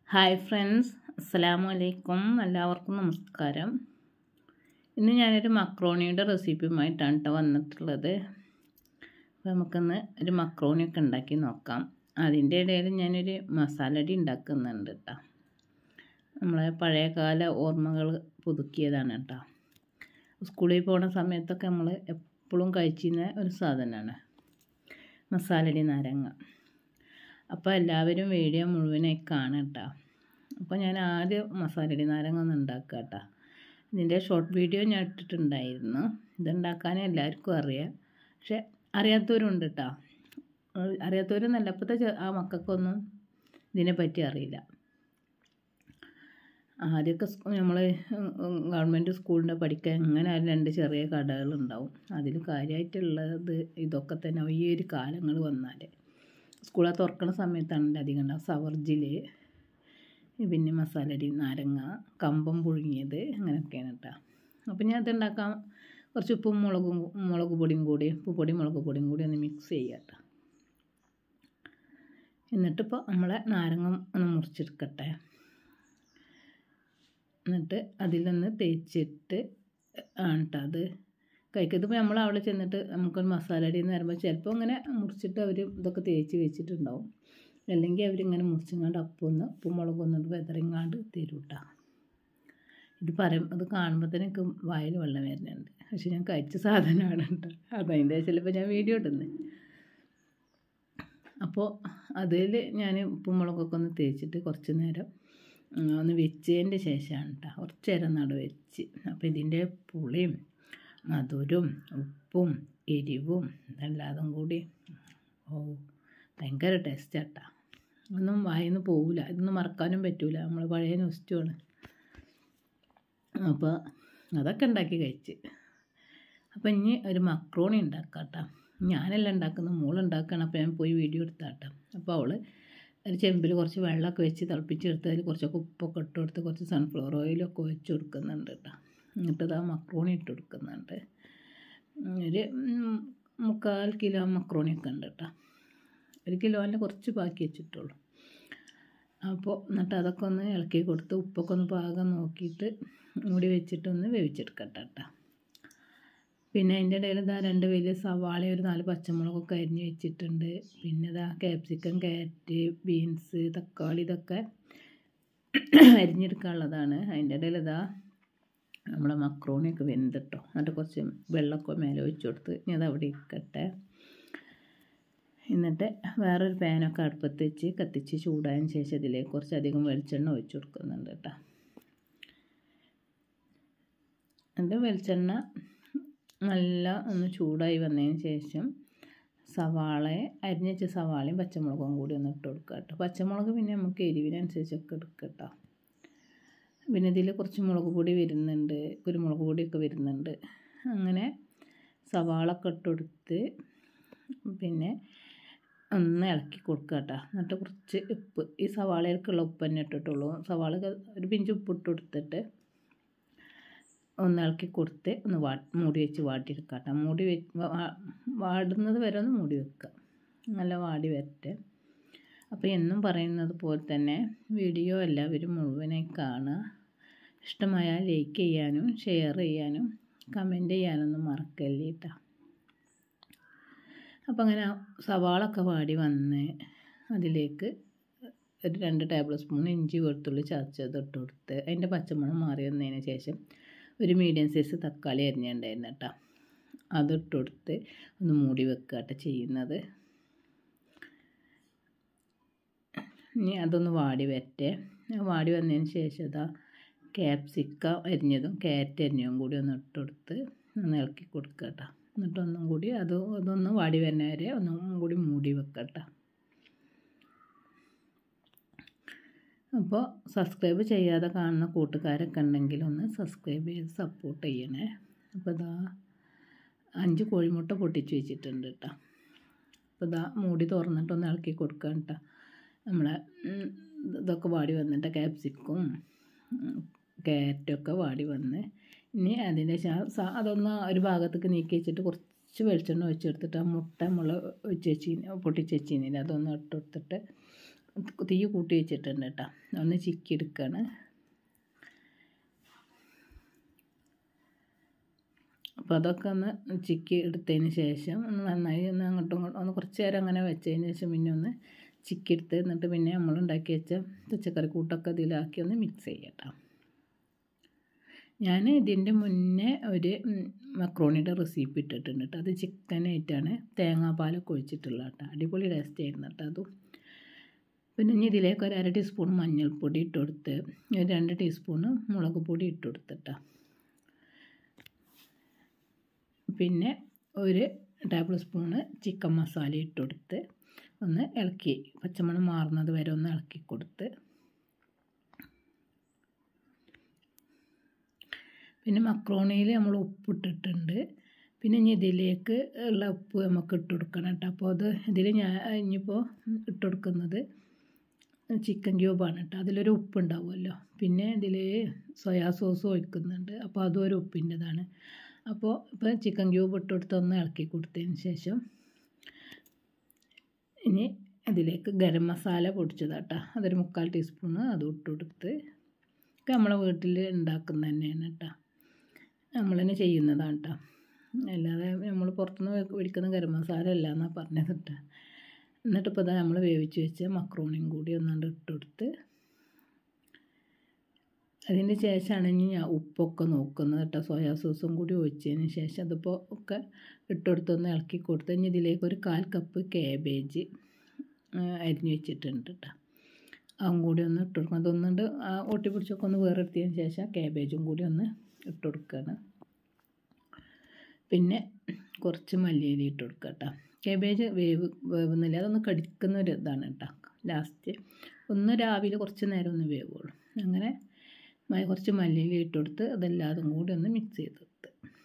hi friends അസ്സലാമു അലൈക്കും എല്ലാവർക്കും നമസ്കാരം ഇന്ന് ഞാനൊരു മക്രോണിയുടെ റെസിപ്പിയുമായിട്ടാണ് കേട്ടോ വന്നിട്ടുള്ളത് അപ്പോൾ നമുക്കൊന്ന് ഒരു മക്രോണിയൊക്കെ ഉണ്ടാക്കി നോക്കാം അതിൻ്റെ ഇടയിൽ ഞാനൊരു മസാലടി ഉണ്ടാക്കുന്നുണ്ട് കേട്ടോ നമ്മളെ പഴയകാല ഓർമ്മകൾ പുതുക്കിയതാണ് കേട്ടോ സ്കൂളിൽ പോണ സമയത്തൊക്കെ നമ്മൾ എപ്പോഴും കഴിച്ചിരുന്ന ഒരു സാധനമാണ് മസാലടി നാരങ്ങ അപ്പോൾ എല്ലാവരും വീഡിയോ മുഴുവനായി കാണുക കേട്ടോ അപ്പോൾ ഞാൻ ആദ്യം മസാലടി നാരങ്ങ ഒന്ന് ഉണ്ടാക്കുക കേട്ടോ ഇതിൻ്റെ ഷോർട്ട് വീഡിയോ ഞാൻ ഇട്ടിട്ടുണ്ടായിരുന്നു ഇതുണ്ടാക്കാൻ എല്ലാവർക്കും അറിയാം പക്ഷെ അറിയാത്തവരുണ്ട് കേട്ടോ അറിയാത്തവരൊന്നല്ല ഇപ്പോഴത്തെ ചെ- ആ മക്കൾക്കൊന്നും ഇതിനെപ്പറ്റി അറിയില്ല ആദ്യമൊക്കെ നമ്മൾ ഗവൺമെൻറ് സ്കൂളിൻ്റെ പഠിക്കാൻ ഇങ്ങനെ രണ്ട് ചെറിയ കടകളുണ്ടാവും അതിൽ കാര്യമായിട്ടുള്ളത് ഇതൊക്കെ തന്നെ ഈ ഒരു കാലങ്ങൾ വന്നാൽ സ്കൂളെ തുറക്കണ സമയത്താണ് അധികം ഉണ്ടാവും സവർജിൽ പിന്നെ മസാലടി നാരങ്ങ കമ്പം പുഴുങ്ങിയത് അങ്ങനെയൊക്കെയാണ് കേട്ടോ അപ്പോൾ ഞാൻ ഇതുണ്ടാക്കാൻ കുറച്ച് ഉപ്പും മുളകും മുളക് പൊടിയും കൂടി ഉപ്പ് പൊടി മുളക് പൊടിയും കൂടി ഒന്ന് മിക്സ് ചെയ്യുക കേട്ടോ എന്നിട്ടിപ്പോൾ നമ്മളെ നാരങ്ങ ഒന്ന് മുറിച്ചെടുക്കട്ടെ എന്നിട്ട് അതിലൊന്ന് തേച്ചിട്ട് ആണ് കേട്ടോ അത് കഴിക്കുന്നത് ഇപ്പോൾ നമ്മൾ അവിടെ ചെന്നിട്ട് നമുക്കൊരു മസാല അടി എന്ന് പറയുമ്പോൾ ചിലപ്പോൾ ഇങ്ങനെ മുറിച്ചിട്ട് അവർ ഇതൊക്കെ തേച്ച് വെച്ചിട്ടുണ്ടാവും അല്ലെങ്കിൽ അവരിങ്ങനെ മുറിച്ചങ്ങാണ്ട് അപ്പം ഒന്ന് ഉപ്പും മുളകും ഒന്നിട്ട് വെതറിങ്ങാണ്ട് തരും കേട്ടോ ഇത് പറയും അത് കാണുമ്പോൾ തന്നെ എനിക്ക് വായിൽ വെള്ളം വരുന്നുണ്ട് പക്ഷെ ഞാൻ കഴിച്ച സാധനമാണ് കേട്ടോ അതതിൻ്റെ ചിലപ്പോൾ ഞാൻ വീഡിയോ ഇടുന്നത് അപ്പോൾ അതിൽ ഞാൻ ഉപ്പും മുളകൊക്കെ ഒന്ന് തേച്ചിട്ട് കുറച്ച് നേരം ഉം, ഒന്ന് വെച്ചതിൻ്റെ ശേഷമാണ് കേട്ടോ കുറച്ച് നേരം നട വെച്ച് അപ്പോൾ ഇതിൻ്റെ പുളിയും മധുരവും ഉപ്പും എരിവും ഇതെല്ലാതും കൂടി ഓ ഭയങ്കര ടേസ്റ്റാട്ടാ ഒന്നും വായിന്ന് പോവില്ല ഇതൊന്നും മറക്കാനും പറ്റൂല നമ്മൾ പഴയ നൊസ്റ്റുമാണ് അപ്പോൾ അതൊക്കെ ഉണ്ടാക്കി കഴിച്ച് അപ്പോൾ ഇനി ഒരു മക്രോണി ഉണ്ടാക്കാം കേട്ടോ ഞാനല്ല ഉണ്ടാക്കുന്നത് മോളുണ്ടാക്കണം അപ്പോൾ ഞാൻ പോയി വീഡിയോ എടുത്താട്ടോ അപ്പോൾ അവൾ ഒരു ചെമ്പിൽ കുറച്ച് വെള്ളമൊക്കെ വെച്ച് തിളപ്പിച്ചെടുത്ത് അതിൽ കുറച്ചൊക്കെ ഉപ്പൊക്കെ ഇട്ട് കൊടുത്ത് കുറച്ച് സൺഫ്ലവർ ഓയിലൊക്കെ ഒഴിച്ച് കൊടുക്കുന്നുണ്ട് കേട്ടോ എന്നിട്ട് ഇതാ മക്രോണി ഇട്ട് കൊടുക്കുന്നുണ്ട് ഒരു ഉം, മുക്കാൽ കിലോ മക്രോണിയൊക്കെ ഉണ്ട് കേട്ടോ ഒരു കിലോൻ്റെ കുറച്ച് ബാക്കി വെച്ചിട്ടുള്ളൂ അപ്പോൾ എന്നിട്ട് അതൊക്കെ ഒന്ന് ഇളക്കി കൊടുത്ത് ഉപ്പൊക്കെ ഒന്ന് പാകം നോക്കിയിട്ട് മൂടി വെച്ചിട്ടൊന്ന് വേവിച്ചെടുക്കട്ടെ കേട്ടോ പിന്നെ അതിൻ്റെ ഇടയിൽ ഇതാ രണ്ട് വലിയ സവാള ഒരു നാല് പച്ചമുളകൊക്കെ അരിഞ്ഞ് വെച്ചിട്ടുണ്ട് പിന്നെ ഇതാ ക്യാപ്സിക്കം ക്യാരറ്റ് ബീൻസ് തക്കാളി ഇതൊക്കെ അരിഞ്ഞെടുക്കാനുള്ളതാണ് അതിൻ്റെ ഇടയിൽ ഇതാ നമ്മളെ മക്രോണിയൊക്കെ വെന്തിട്ടോ എന്നിട്ട് കുറച്ച് വെള്ളമൊക്കെ മേലെ ഒഴിച്ച് കൊടുത്ത് ഇനി അത് അവിടെ ഇരിക്കട്ടെ എന്നിട്ട് വേറൊരു പാനൊക്കെ അടുപ്പത്ത് വെച്ച് കത്തിച്ച് ചൂടായതിന് ശേഷം ഇതിലേക്ക് കുറച്ചധികം വെളിച്ചെണ്ണ ഒഴിച്ച് കൊടുക്കുന്നുണ്ട് കേട്ടോ എന്നിട്ട് വെളിച്ചെണ്ണ നല്ല ഒന്ന് ചൂടായി വന്നതിന് ശേഷം സവാള അരിഞ്ഞ് വെച്ച സവാളയും പച്ചമുളകും കൂടി ഒന്ന് ഇട്ട് കൊടുക്കുക കേട്ടോ പച്ചമുളക് പിന്നെ നമുക്ക് എരിവിനനുസരിച്ചൊക്കെ എടുക്കുക കേട്ടോ പിന്നെ ഇതിൽ കുറച്ച് മുളക് പൊടി വരുന്നുണ്ട് കുരുമുളക് പൊടിയൊക്കെ വരുന്നുണ്ട് അങ്ങനെ സവാള ഒക്കെ ഇട്ട് കൊടുത്ത് പിന്നെ ഒന്ന് ഇളക്കി കൊടുക്കുക കേട്ടോ എന്നിട്ട് കുറച്ച് ഉപ്പ് ഈ സവാളയിലേക്കുള്ള ഉപ്പ് തന്നെ ഇട്ടിട്ടുള്ളൂ സവാള ഒരു പിഞ്ച് ഉപ്പ് ഇട്ട് കൊടുത്തിട്ട് ഒന്ന് ഇളക്കി കൊടുത്ത് ഒന്ന് വാ മൂടി വെച്ച് വാട്ടിയെടുക്കുക കേട്ടോ മൂടി വെ വാ- വാടുന്നത് വരെ ഒന്ന് മൂടി വെക്കുക നല്ല വാടി വരട്ടെ അപ്പോൾ എന്നും പറയുന്നത് പോലെ തന്നെ വീഡിയോ എല്ലാവരും മുഴുവനായി കാണുക ഇഷ്ടമായാൽ ലൈക്ക് ചെയ്യാനും ഷെയർ ചെയ്യാനും കമൻറ്റ് ചെയ്യാനൊന്നും മറക്കല്ലേ കേട്ടോ അപ്പോൾ അങ്ങനെ സവാളൊക്കെ വാടി വന്ന് അതിലേക്ക് ഒരു രണ്ട് ടേബിൾ സ്പൂൺ ഇഞ്ചി വെളുത്തുള്ളി ചതച്ചത് ഇട്ട് കൊടുത്ത് അതിൻ്റെ പച്ചമണം മാറി വന്നതിന് ശേഷം ഒരു മീഡിയം സൈസ് തക്കാളി അരിഞ്ഞിട്ടുണ്ടായിരുന്നു കേട്ടോ അതിട്ട് കൊടുത്ത് ഒന്ന് മൂടി വെക്കുക കേട്ടോ ചെയ്യുന്നത് ഇനി അതൊന്ന് വാടി വരട്ടെ വാടി വന്നതിന് ശേഷം ഇതാ ക്യാപ്സിക്കം അരിഞ്ഞതും ക്യാരറ്റ് അരിഞ്ഞതും കൂടി ഒന്ന് ഇട്ട് കൊടുത്ത് ഒന്ന് ഇളക്കി കൊടുക്കുക കേട്ടോ എന്നിട്ട് ഒന്നും കൂടി അത് അതൊന്ന് വാടി വരുന്ന വരെ ഒന്നും കൂടി മൂടി വെക്കുക കേട്ടോ അപ്പോൾ സബ്സ്ക്രൈബ് ചെയ്യാതെ കാണുന്ന കൂട്ടുകാരൊക്കെ ഉണ്ടെങ്കിൽ ഒന്ന് സബ്സ്ക്രൈബ് ചെയ്ത് സപ്പോർട്ട് ചെയ്യണേ അപ്പോൾ ഇതാ അഞ്ച് കോഴിമുട്ട പൊട്ടിച്ച് വെച്ചിട്ടുണ്ട് കേട്ടോ അപ്പോൾ ഇതാ മൂടി തുറന്നിട്ടൊന്ന് ഇളക്കി കൊടുക്കുക കേട്ടോ നമ്മളെ ഉം, ഇതൊക്കെ വാടി വന്നിട്ട് ക്യാപ്സിക്കും ക്യാരറ്റൊക്കെ വാടി വന്ന് ഇനി അതിൻ്റെ ശാ- സ- അതൊന്ന് ഒരു ഭാഗത്തേക്ക് നീക്കി വെച്ചിട്ട് കുറച്ച് വെളിച്ചെണ്ണ ഒഴിച്ചെടുത്തിട്ട് ആ മുട്ട മുള ഒഴിച്ച് വെച്ച് പൊട്ടിച്ച് വെച്ചിരുന്നില്ല അതൊന്ന് ഇട്ട് കൊടുത്തിട്ട് തീ കൂട്ടി വെച്ചിട്ടുണ്ട് കേട്ടോ ഒന്ന് ചിക്കി എടുക്കുകയാണ് അപ്പോൾ അതൊക്കെ ഒന്ന് ചിക്കി എടുത്തതിന് ശേഷം ഒന്ന് നന്നായി ഒന്ന് അങ്ങോട്ടും ഇങ്ങോട്ടും ഒന്ന് കുറച്ച് നേരം അങ്ങനെ വെച്ചതിന് ശേഷം പിന്നെ ഒന്ന് ചിക്കി എടുത്ത് എന്നിട്ട് പിന്നെ നമ്മൾ ഉണ്ടാക്കി വെച്ച പച്ചക്കറി കൂട്ടൊക്കെ ഇതിലാക്കി ഒന്ന് മിക്സ് ചെയ്യട്ടോ ഞാൻ ഇതിൻ്റെ മുന്നേ ഒരു മക്രോണിയുടെ റെസിപ്പി ഇട്ടിട്ടുണ്ട് കേട്ടോ അത് ചിക്കനായിട്ടാണ് തേങ്ങാപ്പാലൊക്കെ ഒഴിച്ചിട്ടുള്ള കേട്ടോ അടിപൊളി ടേസ്റ്റ് ആയിരുന്നു കേട്ടോ അതും പിന്നെ ഇനി ഇതിലേക്ക് ഒരു അര ടീസ്പൂൺ മഞ്ഞൾപ്പൊടി ഇട്ട് കൊടുത്ത് ഒരു രണ്ട് ടീസ്പൂണ് മുളക് പൊടി ഇട്ട് കൊടുത്തിട്ടാ പിന്നെ ഒരു ടേബിൾ സ്പൂണ് ചിക്കൻ മസാല ഇട്ട് കൊടുത്ത് ഒന്ന് ഇളക്കി പച്ചമണം മാറുന്നത് വരെ ഒന്ന് ഇളക്കി കൊടുത്ത് പിന്നെ മക്രോണിയിൽ നമ്മൾ ഉപ്പിട്ടിട്ടുണ്ട് പിന്നെ ഇനി ഇതിലേക്ക് ഉള്ള ഉപ്പ് നമുക്ക് ഇട്ട് കൊടുക്കണം കേട്ടോ അപ്പോൾ അത് ഇതിൽ ഞാൻ ഇനിയിപ്പോൾ ഇട്ട് കൊടുക്കുന്നത് ചിക്കൻ ക്യൂബാണ് കേട്ടോ അതിലൊരു ഉപ്പ് ഉണ്ടാവുമല്ലോ പിന്നെ ഇതിൽ സോയാ സോസ് ഒഴിക്കുന്നുണ്ട് അപ്പോൾ അതും ഒരു ഉപ്പിൻ്റെതാണ് അപ്പോൾ ഇപ്പോൾ ചിക്കൻ ക്യൂബ് ഇട്ട് കൊടുത്ത് ഒന്ന് ഇളക്കി കൊടുത്തതിന് ശേഷം ഇനി അതിലേക്ക് ഗരം മസാല പൊടിച്ചതാട്ടോ അതൊരു മുക്കാൽ ടീസ്പൂണ് അത് ഇട്ട് കൊടുത്ത് ഒക്കെ നമ്മളെ വീട്ടിൽ ഉണ്ടാക്കുന്നത് തന്നെയാണ് കേട്ടോ നമ്മൾ തന്നെ ചെയ്യുന്നതാണ് കേട്ടോ അല്ലാതെ നമ്മൾ പുറത്തുനിന്ന് മേടിക്കുന്ന ഗരം മസാല അല്ല എന്നാണ് പറഞ്ഞത് കേട്ടോ എന്നിട്ട് ഇപ്പോൾ ഇതാ നമ്മൾ വേവിച്ച് വെച്ച മക്രോണിയും കൂടി ഒന്നാണ്ട് ഇട്ട് കൊടുത്ത് അതിന് ശേഷമാണ് ഇനി ഞാൻ ഉപ്പൊക്കെ നോക്കുന്നത് കേട്ടോ സോയാ സോസും കൂടി ഒഴിച്ചതിന് ശേഷം അതിപ്പോൾ ഒക്കെ ഇട്ടെടുത്തൊന്ന് ഇളക്കി കൊടുത്ത് ഇനി ഇതിലേക്ക് ഒരു കാൽ കപ്പ് കാബേജ് അരിഞ്ഞ് വെച്ചിട്ടുണ്ട് കേട്ടോ അതും കൂടി ഒന്ന് ഇട്ട് കൊടുക്കണം അതൊന്നുണ്ട് ഒട്ടി പിടിച്ചൊക്കെ ഒന്ന് വേറെ എടുത്തതിന് ശേഷം കാബേജും കൂടി ഒന്ന് ഇട്ട് കൊടുക്കുകയാണ് പിന്നെ കുറച്ച് മല്ലിയില ഇട്ട് കൊടുക്കുക കേട്ടോ കാബേജ് വേവ് വേവുന്നില്ല അതൊന്ന് കടിക്കുന്ന ഒരു ഇതാണ് കേട്ടോ ലാസ്റ്റ് ഒന്ന് രാവിലെ കുറച്ച് നേരം ഒന്ന് വേവുള്ളൂ അങ്ങനെ കുറച്ച് മല്ലിയില ഇട്ട് കൊടുത്ത് അതെല്ലാതും കൂടി ഒന്ന് മിക്സ് ചെയ്തെടുത്ത്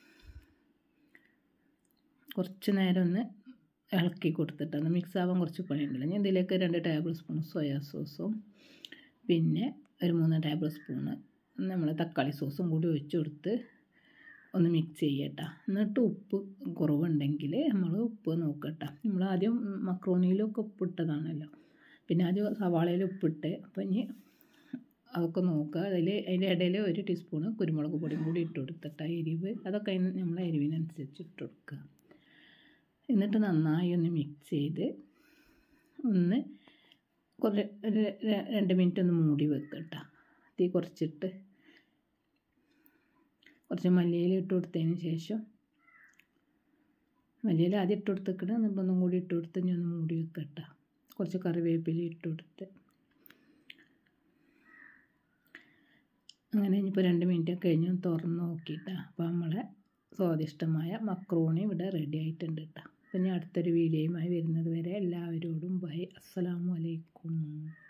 കുറച്ച് നേരം ഒന്ന് ഇളക്കി കൊടുത്തിട്ട് ഒന്ന് മിക്സ് ആവാൻ കുറച്ച് പണിയുണ്ടല്ലോ ഞാൻ ഇതിലേക്ക് രണ്ട് ടേബിൾ സ്പൂൺ സോയാ സോസും പിന്നെ ഒരു മൂന്ന് ടേബിൾ സ്പൂണ് നമ്മൾ തക്കാളി സോസും കൂടി ഒഴിച്ച് കൊടുത്ത് ഒന്ന് മിക്സ് ചെയ്യട്ടോ എന്നിട്ട് ഉപ്പ് കുറവുണ്ടെങ്കിൽ നമ്മൾ ഉപ്പ് നോക്കട്ടോ നമ്മൾ ആദ്യം മക്രോണിയിലൊക്കെ ഉപ്പിട്ടതാണല്ലോ പിന്നെ ആദ്യം സവാളയിൽ ഉപ്പിട്ട് അപ്പോൾ ഇനി അതൊക്കെ നോക്കുക അതിൽ അതിൻ്റെ ഇടയിൽ ഒരു ടീസ്പൂണ് കുരുമുളക് പൊടിയും കൂടി ഇട്ട് കൊടുത്തിട്ട് എരിവ് അതൊക്കെ നമ്മൾ എരിവിനനുസരിച്ച് ഇട്ട് കൊടുക്കുക എന്നിട്ട് നന്നായി ഒന്ന് മിക്സ് ചെയ്ത് ഒന്ന് കുറേ ഒരു രണ്ട് മിനിറ്റ് ഒന്ന് മൂടി വെക്കട്ടോ തീ കുറച്ചിട്ട് കുറച്ച് മല്ലിയില ഇട്ട് കൊടുത്തതിന് ശേഷം മല്ലിയില ആദ്യം ഇട്ട് കൊടുത്തിട്ട് എന്നിട്ട് ഒന്നും കൂടി ഇട്ട് കൊടുത്ത് ഇനി ഒന്ന് മൂടി വെക്കട്ട കുറച്ച് കറിവേപ്പില ഇട്ട് കൊടുത്ത് അങ്ങനെ ഇനിയിപ്പോൾ രണ്ട് മിനിറ്റ് കഴിഞ്ഞ് തുറന്ന് നോക്കിയിട്ടാണ് അപ്പോൾ നമ്മളെ സ്വാദിഷ്ടമായ മക്രോണി ഇവിടെ റെഡി ആയിട്ടുണ്ട് കേട്ടോ അപ്പം ഇനി അടുത്തൊരു വീഡിയോയുമായി വരുന്നത് വരെ എല്ലാവരോടും ബൈ അസ്സലാമു അലൈക്കും